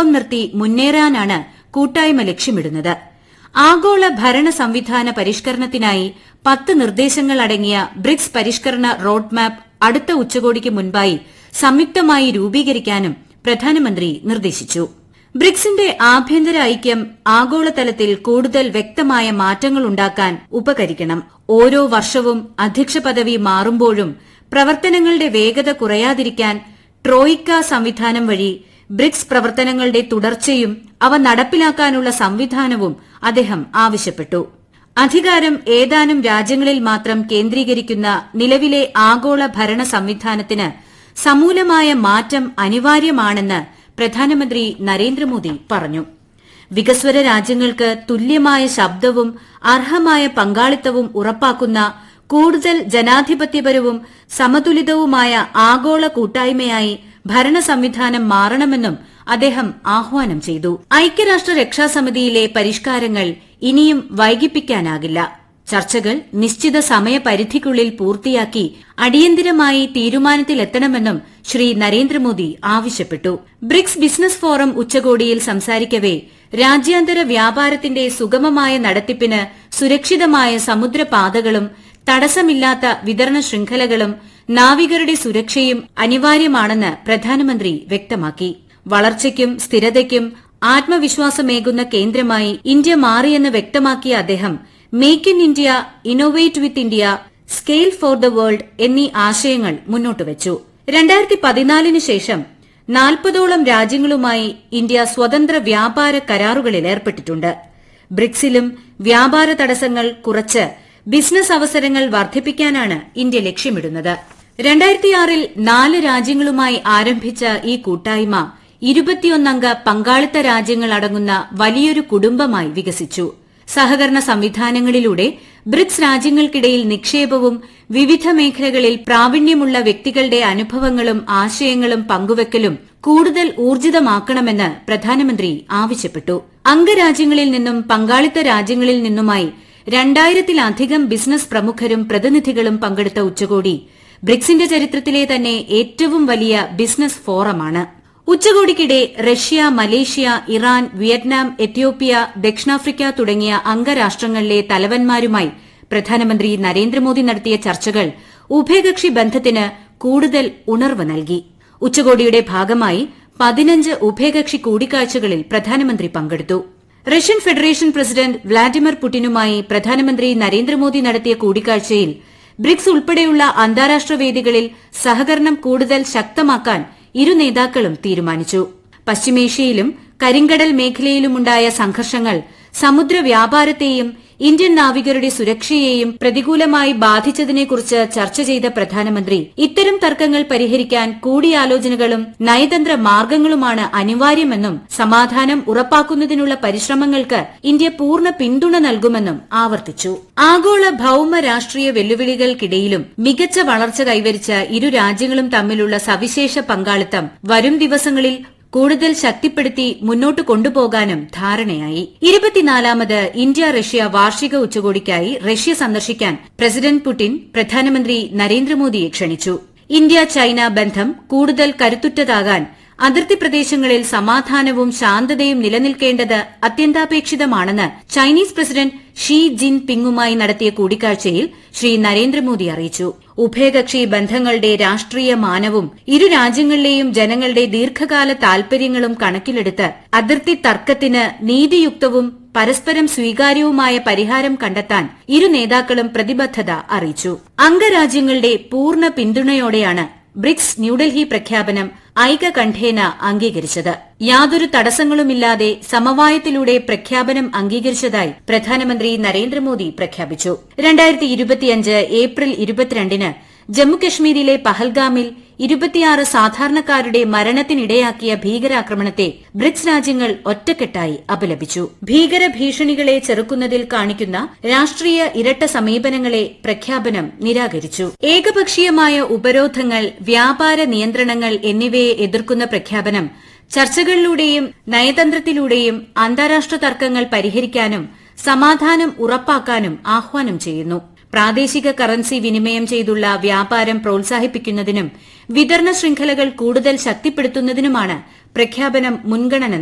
ഒപ്പം നിർത്തി മുന്നേറാനാണ് കൂട്ടായ്മ ലക്ഷ്യമിടുന്നത് ആഗോള ഭരണ സംവിധാന പരിഷ്കരണത്തിനായി പത്ത് നിർദ്ദേശങ്ങൾ അടങ്ങിയ ബ്രിക്സ് പരിഷ്കരണ റോഡ് മാപ്പ് അടുത്ത ഉച്ചകോടിക്ക് മുൻപായി സംയുക്തമായി രൂപീകരിക്കാനും പ്രധാനമന്ത്രി നിർദ്ദേശിച്ചു ബ്രിക്സിന്റെ ആഭ്യന്തര ഐക്യം ആഗോളതലത്തിൽ കൂടുതൽ വ്യക്തമായ മാറ്റങ്ങളുണ്ടാക്കാൻ ഉപകരിക്കണം ഓരോ വർഷവും അധ്യക്ഷ പദവി മാറുമ്പോഴും പ്രവർത്തനങ്ങളുടെ വേഗത കുറയാതിരിക്കാൻ ട്രോയിക്ക സംവിധാനം വഴി ബ്രിക്സ് പ്രവർത്തനങ്ങളുടെ തുടർച്ചയും അവ നടപ്പിലാക്കാനുള്ള സംവിധാനവും അദ്ദേഹം ആവശ്യപ്പെട്ടു അധികാരം ഏതാനും രാജ്യങ്ങളിൽ മാത്രം കേന്ദ്രീകരിക്കുന്ന നിലവിലെ ആഗോള ഭരണ സംവിധാനത്തിന് സമൂലമായ മാറ്റം അനിവാര്യമാണെന്ന് പ്രധാനമന്ത്രി നരേന്ദ്രമോദി പറഞ്ഞു വികസ്വര രാജ്യങ്ങൾക്ക് തുല്യമായ ശബ്ദവും അർഹമായ പങ്കാളിത്തവും ഉറപ്പാക്കുന്ന കൂടുതൽ ജനാധിപത്യപരവും സമതുലിതവുമായ ആഗോള കൂട്ടായ്മയായി ഭരണ സംവിധാനം മാറണമെന്നും അദ്ദേഹം ആഹ്വാനം ചെയ്തു ഐക്യരാഷ്ട്ര രക്ഷാസമിതിയിലെ പരിഷ്കാരങ്ങൾ ഇനിയും വൈകിപ്പിക്കാനാകില്ല ചർച്ചകൾ നിശ്ചിത സമയപരിധിക്കുള്ളിൽ പൂർത്തിയാക്കി അടിയന്തിരമായി തീരുമാനത്തിലെത്തണമെന്നും ശ്രീ നരേന്ദ്രമോദി ആവശ്യപ്പെട്ടു ബ്രിക്സ് ബിസിനസ് ഫോറം ഉച്ചകോടിയിൽ സംസാരിക്കവെ രാജ്യാന്തര വ്യാപാരത്തിന്റെ സുഗമമായ നടത്തിപ്പിന് സുരക്ഷിതമായ സമുദ്രപാതകളും തടസ്സമില്ലാത്ത വിതരണ ശൃംഖലകളും നാവികരുടെ സുരക്ഷയും അനിവാര്യമാണെന്ന് പ്രധാനമന്ത്രി വ്യക്തമാക്കി വളർച്ചയ്ക്കും സ്ഥിരതയ്ക്കും ആത്മവിശ്വാസമേകുന്ന കേന്ദ്രമായി ഇന്ത്യ മാറിയെന്ന് വ്യക്തമാക്കിയ അദ്ദേഹം make in India innovate with India scale for the world എന്നീ ആശയങ്ങൾ മുന്നോട്ടുവച്ചു രണ്ടായിരത്തി പതിനാലിന് ശേഷം നാൽപ്പതോളം രാജ്യങ്ങളുമായി ഇന്ത്യ സ്വതന്ത്ര വ്യാപാര കരാറുകളിൽ ഏർപ്പെട്ടിട്ടുണ്ട് ബ്രിക്സിലും വ്യാപാര തടസ്സങ്ങൾ കുറച്ച് ബിസിനസ് അവസരങ്ങൾ വർദ്ധിപ്പിക്കാനാണ് ഇന്ത്യ ലക്ഷ്യമിടുന്നത് രണ്ടായിരത്തിയാറിൽ നാല് രാജ്യങ്ങളുമായി ആരംഭിച്ച ഈ കൂട്ടായ്മ ഇരുപത്തിയൊന്നംഗ പങ്കാളിത്ത രാജ്യങ്ങൾ അടങ്ങുന്ന വലിയൊരു കുടുംബമായി വികസിച്ചു സഹകരണ സംവിധാനങ്ങളിലൂടെ ബ്രിക്സ് രാജ്യങ്ങൾക്കിടയിൽ നിക്ഷേപവും വിവിധ മേഖലകളിൽ പ്രാവീണ്യമുള്ള വ്യക്തികളുടെ അനുഭവങ്ങളും ആശയങ്ങളും പങ്കുവയ്ക്കലും കൂടുതൽ ഊർജിതമാക്കണമെന്ന് പ്രധാനമന്ത്രി ആവശ്യപ്പെട്ടു അംഗരാജ്യങ്ങളിൽ നിന്നും പങ്കാളിത്ത രാജ്യങ്ങളിൽ നിന്നുമായി രണ്ടായിരത്തിലധികം ബിസിനസ് പ്രമുഖരും പ്രതിനിധികളും പങ്കെടുത്ത ഉച്ചകോടി ബ്രിക്സിന്റെ ചരിത്രത്തിലെ തന്നെ ഏറ്റവും വലിയ ബിസിനസ് ഫോറമാണ് ഉച്ചകോടിക്കിടെ Russia Malaysia Iran Vietnam Ethiopia ദക്ഷിണാഫ്രിക്ക തുടങ്ങിയ അംഗരാഷ്ട്രങ്ങളിലെ തലവന്മാരുമായി പ്രധാനമന്ത്രി നരേന്ദ്രമോദി നടത്തിയ ചർച്ചകൾ ഉഭയകക്ഷി ബന്ധത്തിന് കൂടുതൽ ഉണർവ് നൽകി ഉച്ചകോടിയുടെ ഭാഗമായി പതിനഞ്ച് ഉഭയകക്ഷി കൂടിക്കാഴ്ചകളിൽ പ്രധാനമന്ത്രി പങ്കെടുത്തു റഷ്യൻ ഫെഡറേഷൻ പ്രസിഡന്റ് വ്ളാഡിമിർ പുടിനുമായി പ്രധാനമന്ത്രി നരേന്ദ്രമോദി നടത്തിയ കൂടിക്കാഴ്ചയിൽ ബ്രിക്സ് ഉൾപ്പെടെയുള്ള അന്താരാഷ്ട്ര വേദികളിൽ സഹകരണം കൂടുതൽ ശക്തമാക്കാൻ ഇരു നേതാക്കളും തീരുമാനിച്ചു പശ്ചിമേഷ്യയിലും കരിങ്കടൽ മേഖലയിലുമുണ്ടായ സംഘർഷങ്ങൾ സമുദ്ര വ്യാപാരത്തെയും ഇന്ത്യൻ നാവികരുടെ സുരക്ഷയെയും പ്രതികൂലമായി ബാധിച്ചതിനെക്കുറിച്ച് ചർച്ച ചെയ്ത പ്രധാനമന്ത്രി ഇത്തരം തർക്കങ്ങൾ പരിഹരിക്കാൻ കൂടിയാലോചനകളും നയതന്ത്ര മാർഗങ്ങളുമാണ് അനിവാര്യമെന്നും സമാധാനം ഉറപ്പാക്കുന്നതിനുള്ള പരിശ്രമങ്ങൾക്ക് ഇന്ത്യ പൂർണ്ണ പിന്തുണ നൽകുമെന്നും ആവർത്തിച്ചു ആഗോള ഭൌമ രാഷ്ട്രീയ വെല്ലുവിളികൾക്കിടയിലും മികച്ച വളർച്ച കൈവരിച്ച ഇരു രാജ്യങ്ങളും തമ്മിലുള്ള സവിശേഷ പങ്കാളിത്തം വരും ദിവസങ്ങളിൽ കൂടുതൽ ശക്തിപ്പെടുത്തി മുന്നോട്ട് കൊണ്ടുപോകാനും ധാരണയായി ഇരുപത്തിനാലാമത് ഇന്ത്യ റഷ്യ വാർഷിക ഉച്ചകോടിക്കായി റഷ്യ സന്ദർശിക്കാൻ പ്രസിഡന്റ് പുടിൻ പ്രധാനമന്ത്രി നരേന്ദ്രമോദിയെ ക്ഷണിച്ചു ഇന്ത്യ ചൈന ബന്ധം കൂടുതൽ കരുത്തുറ്റതാകാൻ അതിർത്തി പ്രദേശങ്ങളിൽ സമാധാനവും ശാന്തതയും നിലനിൽക്കേണ്ടത് അത്യന്താപേക്ഷിതമാണെന്ന് ചൈനീസ് പ്രസിഡന്റ് ഷീ ജിൻ പിങ്ങുമായി നടത്തിയ കൂടിക്കാഴ്ചയിൽ ശ്രീ നരേന്ദ്രമോദി അറിയിച്ചു ഉഭയകക്ഷി ബന്ധങ്ങളുടെ രാഷ്ട്രീയ മാനവും ഇരു രാജ്യങ്ങളിലെയും ജനങ്ങളുടെ ദീർഘകാല താൽപര്യങ്ങളും കണക്കിലെടുത്ത് അതിർത്തി തർക്കത്തിന് നീതിയുക്തവും പരസ്പരം സ്വീകാര്യവുമായ പരിഹാരം കണ്ടെത്താൻ ഇരു നേതാക്കളും പ്രതിബദ്ധത അറിയിച്ചു അംഗരാജ്യങ്ങളുടെ പൂർണ്ണ പിന്തുണയോടെയാണ് ബ്രിക്സ് ന്യൂഡൽഹി പ്രഖ്യാപനം ഐകകണ്ഠേന അംഗീകരിച്ചത് യാതൊരു തടസ്സങ്ങളുമില്ലാതെ സമവായത്തിലൂടെ പ്രഖ്യാപനം അംഗീകരിച്ചതായി പ്രധാനമന്ത്രി നരേന്ദ്രമോദി പ്രഖ്യാപിച്ചു രണ്ടായിരത്തി ഇരുപത്തിയഞ്ച് ഏപ്രിൽ ഇരുപത്തിരണ്ടിന് ജമ്മുകശ്മീരിലെ പഹൽഗാമിൽ ഇരുപത്തിയാറ് സാധാരണക്കാരുടെ മരണത്തിനിടയാക്കിയ ഭീകരാക്രമണത്തെ ബ്രിക്സ് രാജ്യങ്ങൾ ഒറ്റക്കെട്ടായി അപലപിച്ചു ഭീകര ഭീഷണികളെ ചെറുക്കുന്നതിൽ കാണിക്കുന്ന രാഷ്ട്രീയ ഇരട്ട സമീപനങ്ങളെ പ്രഖ്യാപനം നിരാകരിച്ചു ഏകപക്ഷീയമായ ഉപരോധങ്ങൾ വ്യാപാര നിയന്ത്രണങ്ങൾ എന്നിവയെ എതിർക്കുന്ന പ്രഖ്യാപനം ചർച്ചകളിലൂടെയും നയതന്ത്രത്തിലൂടെയും അന്താരാഷ്ട്ര തർക്കങ്ങൾ പരിഹരിക്കാനും സമാധാനം ഉറപ്പാക്കാനും ആഹ്വാനം ചെയ്യുന്നു പ്രാദേശിക കറൻസി വിനിമയം ചെയ്തുള്ള വ്യാപാരം പ്രോത്സാഹിപ്പിക്കുന്നതിനും വിതരണ ശൃംഖലകൾ കൂടുതൽ ശക്തിപ്പെടുത്തുന്നതിനുമാണ് പ്രഖ്യാപനം മുൻഗണന